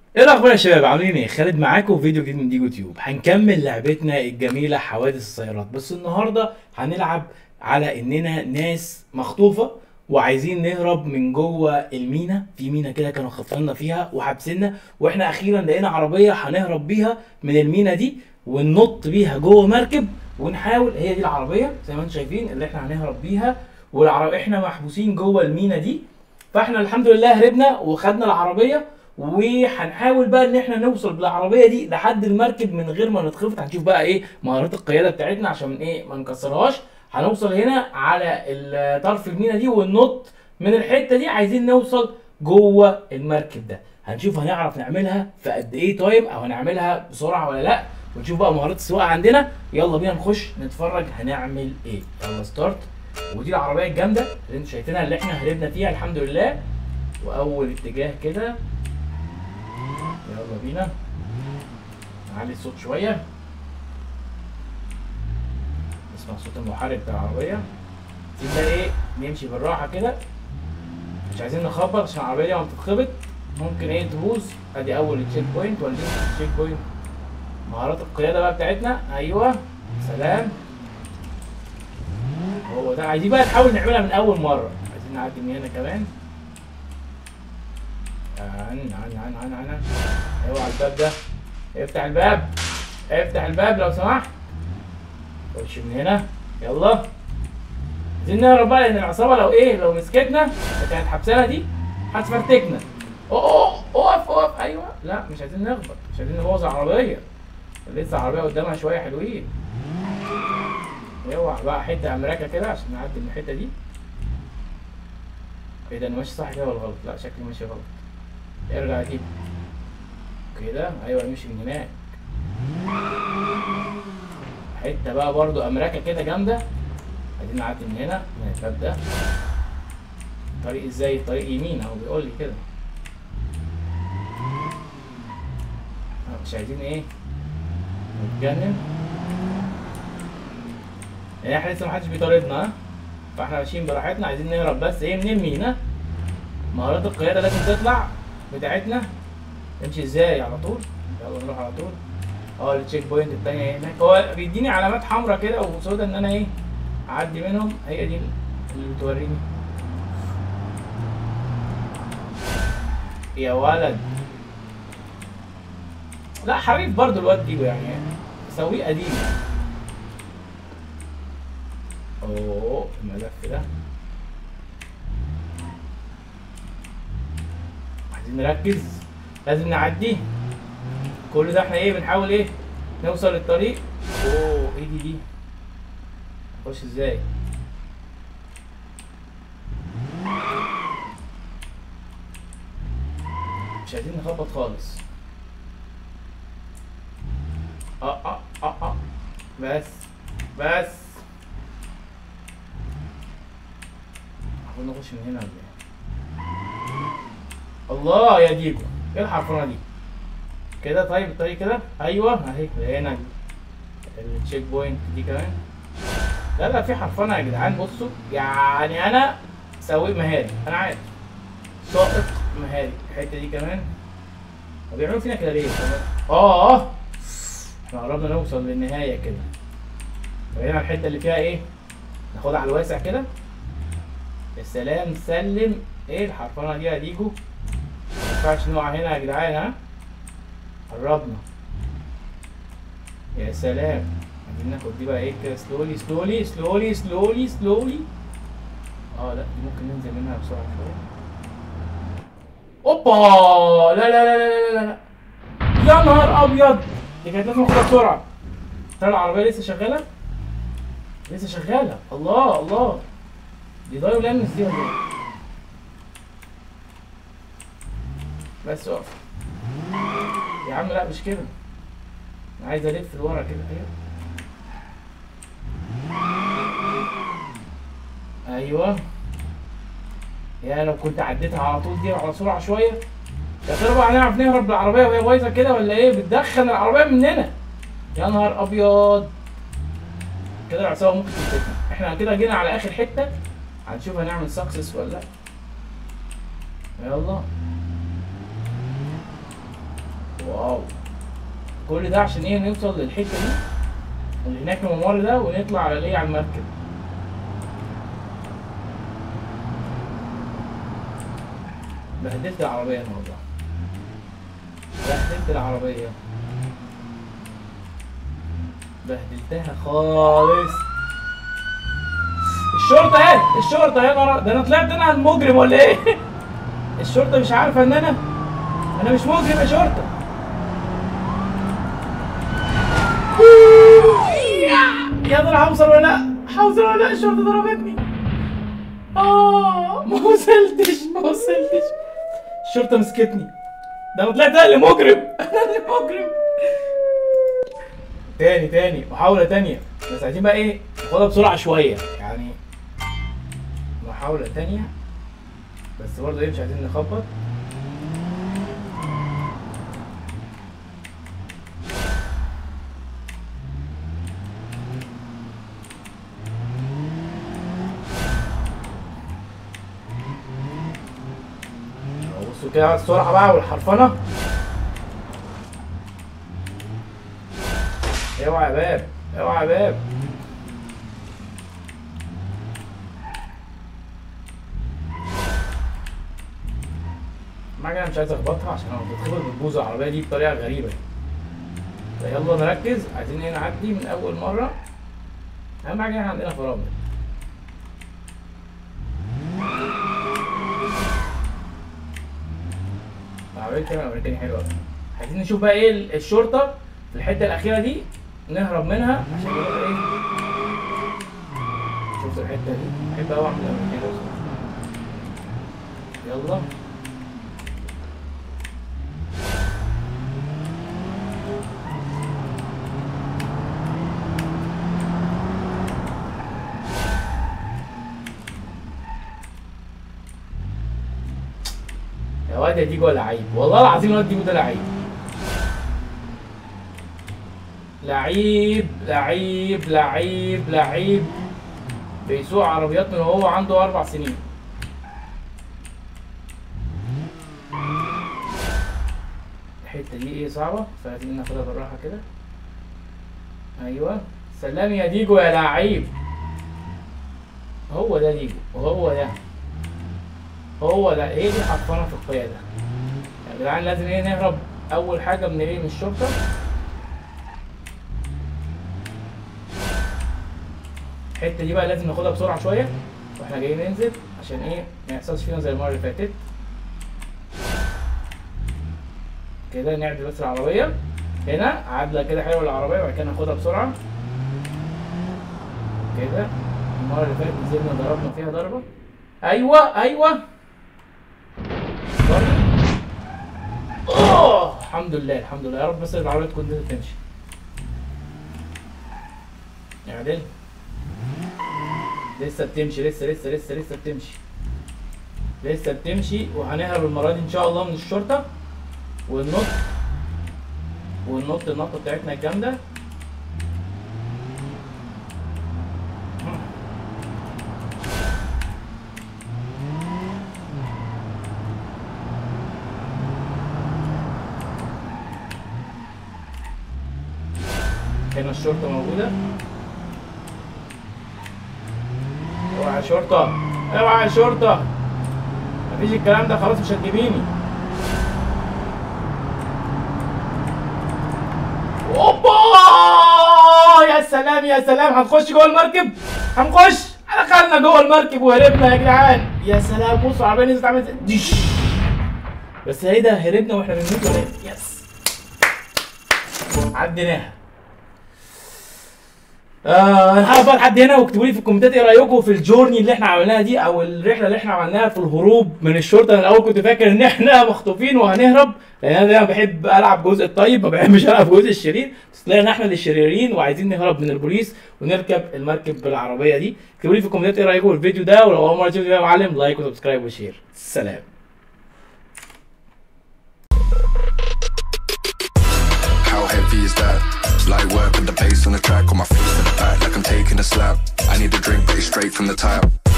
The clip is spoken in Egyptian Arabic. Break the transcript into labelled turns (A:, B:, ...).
A: ايه الاخبار يا شباب عاملين ايه خالد معاكم في فيديو جديد من ديجو تيوب هنكمل لعبتنا الجميله حوادث السيارات بس النهارده هنلعب على اننا ناس مخطوفه وعايزين نهرب من جوه المينا في مينا كده كانوا خاطفيننا فيها وحابسيننا واحنا اخيرا لقينا عربيه هنهرب بيها من المينا دي وننط بيها جوه مركب ونحاول هي دي العربيه زي ما انتم شايفين اللي احنا هنهرب بيها والعربيه احنا محبوسين جوه المينا دي فاحنا الحمد لله هربنا وخدنا العربيه وهنحاول بقى ان احنا نوصل بالعربيه دي لحد المركب من غير ما نتخبط هنشوف بقى ايه مهارات القياده بتاعتنا عشان ايه ما نكسرهاش هنوصل هنا على ال- طرف المينا دي وننط من الحته دي عايزين نوصل جوه المركب ده هنشوف هنعرف نعملها في قد ايه تايم او هنعملها بسرعه ولا لا ونشوف بقى مهارات السواقه عندنا يلا بينا نخش نتفرج هنعمل ايه يلا ستارت ودي العربيه الجامده اللي انتوا شايفينها اللي احنا هربنا فيها الحمد لله واول اتجاه كده يلا بينا نعلي الصوت شوية نسمع صوت المحرك بتاع العربية سيب بقى ايه نمشي بالراحة كده مش عايزين نخبط عشان العربية دي لما بتتخبط ممكن ايه تبوظ ادي اول تشيك بوينت ولا تشيك بوينت مهارات القيادة بقى بتاعتنا ايوه سلام هو ده عايزين بقى نحاول نعملها من اول مرة عايزين نعدي من هنا كمان عن عن عن عن عن اوعى الباب ده افتح الباب افتح الباب لو سمحت خش من هنا يلا عايزين نهرب بقى لان العصابه لو ايه لو مسكتنا اللي كانت حبسانه دي هتفرتكنا اوه أوه، اقف اقف ايوه لا مش عايزين نخبط مش عايزين نبوظ العربيه لسه العربيه قدامها شويه حلوين اوعى بقى حته امريكا كده عشان نعدي من الحته دي ايه ده انا ماشي صح كده ولا غلط لا شكلي ماشي غلط ارجع كده كده ايوه نمشي من هناك حته بقى برضو امريكا كده جامده عايزين نعدي من هنا من الباب ده طريق ازاي الطريق يمين اهو بيقول لي كده آه، مش عايزين ايه نتجنن يعني احنا لسه محدش بيطاردنا ها فاحنا ماشيين براحتنا عايزين نهرب بس ايه من المينا مهارات القيادة لازم تطلع بتاعتنا نمشي ازاي على طول يلا نروح على طول اه التشيك بوينت التانية هناك هو بيديني علامات حمراء كده وسودة ان انا ايه اعدي منهم هي دي اللي بتوريني يا ولد لا حريف برضو الواد دي يعني سويه قديم يعني اوه الملف ده عايزين نركز لازم نعدي كل ده احنا ايه بنحاول ايه نوصل للطريق اوه ايه دي دي نخش ازاي مش عايزين نخبط خالص اه اه اه اه بس بس المفروض نخش من هنا ولا ايه الله يا ديجو ايه الحرفنه دي كده طيب الطريق كده ايوه اهي هنا التشيك بوينت دي كمان لا لا في حرفنه يا جدعان بصوا يعني انا سويق مهاري انا عارف سائق مهاري الحته دي كمان هو بيعملوا فينا كده ليه اه اه احنا قربنا نوصل للنهايه كده طب هنا الحته اللي فيها ايه ناخدها على الواسع كده يا سلام سلم ايه الحرفنه دي يا ديجو ما ينفعش نقع هنا يا جدعان ها قربنا يا سلام عايزين ناخد دي بقى ايه كده سلولي سلولي سلولي سلولي سلولي اه لا دي ممكن ننزل منها بسرعه شويه اوبا لا لا لا لا لا لا يا نهار ابيض دي كانت لازم اخدها بسرعه ترى العربيه لسه شغاله لسه شغاله الله الله دي ضايع لامس دي ولا ايه بس اقف يا عم لا مش كده انا عايز الف لورا كده ايوه ايوه يا لو كنت عديتها على طول دي على سرعه شويه يا ترى بقى هنعرف نهرب بالعربيه وهي بايظه كده ولا ايه بتدخن العربيه مننا يا نهار ابيض كده العصابه ممكن تمسكنا احنا كده جينا على اخر حته هنشوف هنعمل سكسس ولا لا يلا واو كل ده عشان ايه نوصل للحته دي اللي هناك الممر ده ونطلع على الايه على المركب بهدلت العربية النهارده بهدلت العربية بهدلتها خالص الشرطة اهي الشرطة يا نهار ده انا طلعت انا المجرم ولا ايه؟ الشرطة مش عارفة ان انا انا مش مجرم يا شرطة يا ترى هوصل ولا لا؟ هوصل ولا لا؟ الشرطة ضربتني اه ما وصلتش ما وصلتش الشرطة مسكتني ده انا طلعت انا اللي مجرم انا اللي مجرم تاني تاني محاولة تانية بس عايزين بقى ايه ناخدها بسرعة شوية يعني محاولة تانية بس برضه ايه مش عايزين نخبط بصوا كده على السرعة بقى والحرفنة اوعى يا باب اوعى يا باب المعجنة مش عايز اخبطها عشان لما بتتخبط بتبوظ العربية دي بطريقة غريبة فيلا نركز عايزين ايه نعدي من أول مرة أهم حاجة احنا عندنا فرامل العربية الكاميرا الأمريكاني حلوة أوي عايزين نشوف بقى ايه الشرطة في الحتة الأخيرة دي نهرب منها عشان نبقى ايه شفت الحتة دي بحب أوي أعمل الأمريكاني يلا يا واد يا ديجو لعيب والله العظيم الواد ديجو ده لعيب لعيب لعيب لعيب لعيب بيسوق عربيات من وهو عنده أربع سنين الحتة دي ايه صعبة فعايزين ناخدها بالراحة كده أيوه سلام يا ديجو يا لعيب هو ده ديجو وهو ده هو ده ايه دي حرفانة في القيادة يا جدعان لازم ايه نهرب أول حاجة من ايه من الشرطة الحتة دي بقى لازم ناخدها بسرعة شوية واحنا جايين ننزل عشان ايه ما يحصلش فينا زي المرة اللي فاتت كده نعدل بس العربية هنا عدلة كده حلوة العربية وبعد كده ناخدها بسرعة كده المرة اللي فاتت نزلنا ضربنا فيها ضربة أيوه أيوه ضرب. أوه الحمد لله الحمد لله يا رب بس العربية تكون نزلت تمشي اعدل لسه بتمشي لسه لسه لسه لسه بتمشي لسه بتمشي وهنهرب المرة دي إن شاء الله من الشرطة وننط وننط النطة بتاعتنا الجامدة هنا الشرطة موجودة اوعى يا شرطة اوعى يا شرطة مفيش الكلام ده خلاص مش هتجيبيني اوبا يا سلام يا سلام هنخش جوه المركب هنخش دخلنا جوه المركب وهربنا يا جدعان يا سلام بصوا العربيه نزلت عملت إزاي. ديش بس ايه ده هربنا واحنا بنموت ولا إيه؟ يس عديناها آه انا هقف بقى لحد هنا واكتبوا لي في الكومنتات ايه رايكم في الجورني اللي احنا عملناها دي او الرحله اللي احنا عملناها في الهروب من الشرطه انا الاول كنت فاكر ان احنا مخطوفين وهنهرب لان انا دايما بحب العب جزء الطيب ما بحبش العب جزء الشرير بس طلعنا احنا اللي الشريرين وعايزين نهرب من البوليس ونركب المركب بالعربيه دي اكتبوا لي في الكومنتات ايه رايكم في الفيديو ده ولو اول مره تشوفوا الفيديو يا معلم لايك وسبسكرايب وشير سلام
B: How heavy is that? Light work with the bass on the track, on my face to the back like I'm taking a slap. I need a drink, but it's straight from the tap.